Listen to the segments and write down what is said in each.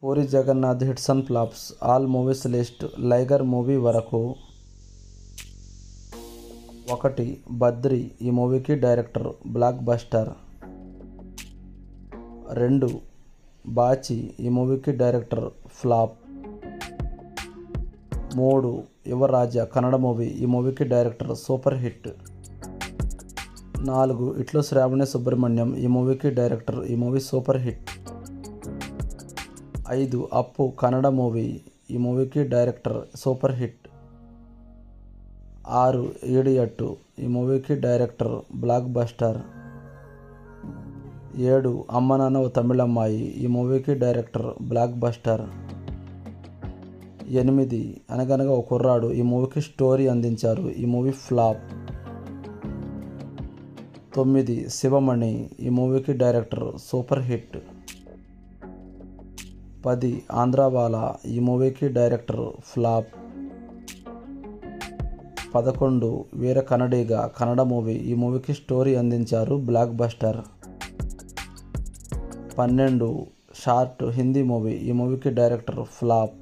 puri Jagannadh hits and flops all movies list Liger movie వరకు ఒకటి బద్రి ఈ మూవీకి డైరెక్టర్ బ్లాక్ బస్టర్ రెండు బాచి ఈ మూవీకి డైరెక్టర్ ఫ్లాప్ మూడు యువరాజా కన్నడ మూవీ ఈ మూవీకి డైరెక్టర్ సూపర్ హిట్ నాలుగు ఇట్లు శ్రావణి సుబ్రహ్మణ్యం ఈ మూవీకి డైరెక్టర్ ఈ మూవీ సూపర్ హిట్ ఐదు అప్పు కన్నడ మూవీ ఈ మూవీకి డైరెక్టర్ సూపర్ హిట్ ఆరు ఈడియట్టు ఈ మూవీకి డైరెక్టర్ బ్లాక్ బస్టర్ ఏడు అమ్మ నాన్న ఓ తమిళమ్మాయి ఈ మూవీకి డైరెక్టర్ బ్లాక్ బస్టర్ ఎనిమిది అనగనగా ఒక కుర్రాడు ఈ మూవీకి స్టోరీ అందించారు ఈ మూవీ ఫ్లాప్ తొమ్మిది శివమణి ఈ మూవీకి డైరెక్టర్ సూపర్ హిట్ పది ఆంధ్రావాలా ఈ మూవీకి డైరెక్టర్ ఫ్లాప్ పదకొండు వీర కన్నడిగా కన్నడ మూవీ ఈ మూవీకి స్టోరీ అందించారు బ్లాక్ బస్టర్ పన్నెండు షార్ట్ హిందీ మూవీ ఈ మూవీకి డైరెక్టర్ ఫ్లాప్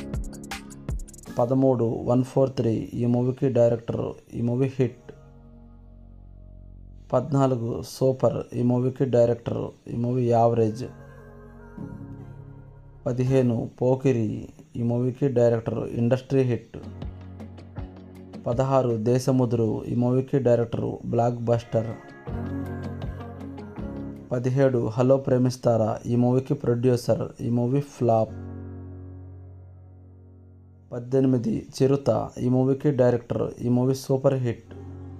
పదమూడు వన్ ఫోర్ త్రీ ఈ మూవీకి డైరెక్టర్ ఈ మూవీ హిట్ పద్నాలుగు సూపర్ ఈ మూవీకి డైరెక్టర్ ఈ మూవీ యావరేజ్ పదిహేను పోకిరి ఈ మూవీకి డైరెక్టర్ ఇండస్ట్రీ హిట్ పదహారు దేశముదురు ఈ మూవీకి డైరెక్టర్ బ్లాక్ బస్టర్ పదిహేడు హలో ప్రేమిస్తారా ఈ మూవీకి ప్రొడ్యూసర్ ఈ మూవీ ఫ్లాప్ పద్దెనిమిది చిరుత ఈ మూవీకి డైరెక్టర్ ఈ మూవీ సూపర్ హిట్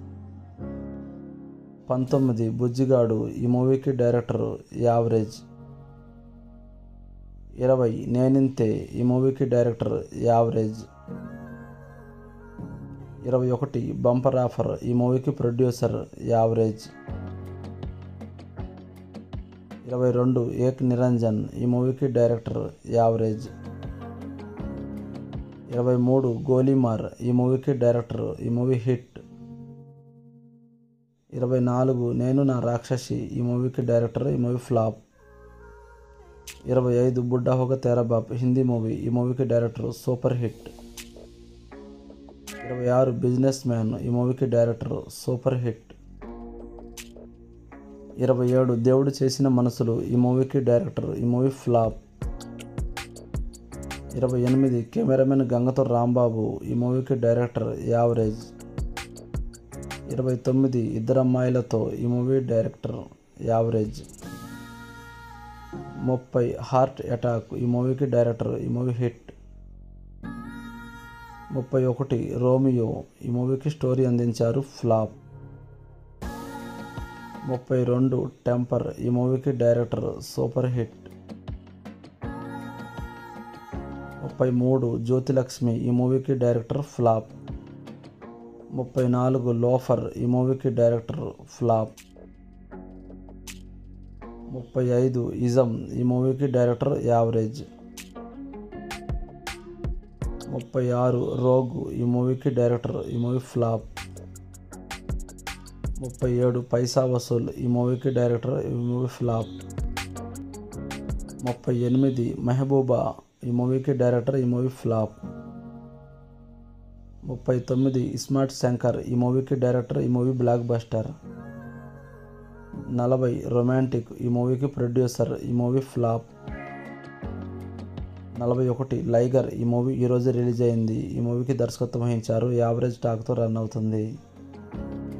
పంతొమ్మిది బుజ్జిగాడు ఈ మూవీకి డైరెక్టర్ యావరేజ్ ఇరవై నేనింతే ఈ మూవీకి డైరెక్టర్ యావరేజ్ ఇరవై ఒకటి బంపర్ ఆఫర్ ఈ మూవీకి ప్రొడ్యూసర్ యావరేజ్ ఇరవై రెండు ఏక్ నిరంజన్ ఈ మూవీకి డైరెక్టర్ యావరేజ్ ఇరవై మూడు గోలీమార్ ఈ మూవీకి డైరెక్టర్ ఈ మూవీ హిట్ ఇరవై నాలుగు నేను నా రాక్షసి ఈ మూవీకి డైరెక్టర్ ఈ మూవీ ఫ్లాప్ ఇరవై ఐదు బుడ్డా హోగ తేరాబాప్ హిందీ మూవీ ఈ మూవీకి డైరెక్టర్ సూపర్ హిట్ ఇరవై ఆరు బిజినెస్ మ్యాన్ ఈ మూవీకి డైరెక్టర్ సూపర్ హిట్ ఇరవై ఏడు దేవుడు చేసిన మనసులు ఈ మూవీకి డైరెక్టర్ ఈ మూవీ ఫ్లాప్ ఇరవై ఎనిమిది కెమెరామెన్ గంగతో రాంబాబు ఈ మూవీకి డైరెక్టర్ యావరేజ్ ఇరవై తొమ్మిది ఇద్దరమ్మాయిలతో ఈ మూవీ డైరెక్టర్ యావరేజ్ ముప్పై హార్ట్ అటాక్ ఈ మూవీకి డైరెక్టర్ ఈ మూవీ హిట్ ముప్పై ఒకటి రోమియో ఈ మూవీకి స్టోరీ అందించారు ఫ్లాప్ ముప్పై రెండు టెంపర్ ఈ మూవీకి డైరెక్టర్ సూపర్ హిట్ ముప్పై మూడు జ్యోతిలక్ష్మి ఈ మూవీకి డైరెక్టర్ ఫ్లాప్ ముప్పై నాలుగు లోఫర్ ఈ మూవీకి డైరెక్టర్ ఫ్లాప్ ముప్పై ఐదు ఇజం ఈ మూవీకి డైరెక్టర్ యావరేజ్ ముప్పై ఆరు రోగు ఈ మూవీకి డైరెక్టర్ ఈ మూవీ ఫ్లాప్ ముప్పై ఏడు పైసా వసూల్ ఈ మూవీకి డైరెక్టర్ ఈ మూవీ ఫ్లాప్ ముప్పై ఎనిమిది మెహబూబా ఈ మూవీకి డైరెక్టర్ ఈ మూవీ ఫ్లాప్ ముప్పై తొమ్మిది ఇస్మార్ట్ శంకర్ ఈ మూవీకి డైరెక్టర్ ఈ మూవీ బ్లాక్ బస్టర్ నలభై రొమాంటిక్ ఈ మూవీకి ప్రొడ్యూసర్ ఈ మూవీ ఫ్లాప్ నలభై ఒకటి లైగర్ ఈ మూవీ ఈరోజు రిలీజ్ అయింది ఈ మూవీకి దర్శకత్వం వహించారు యావరేజ్ టాక్తో రన్ అవుతుంది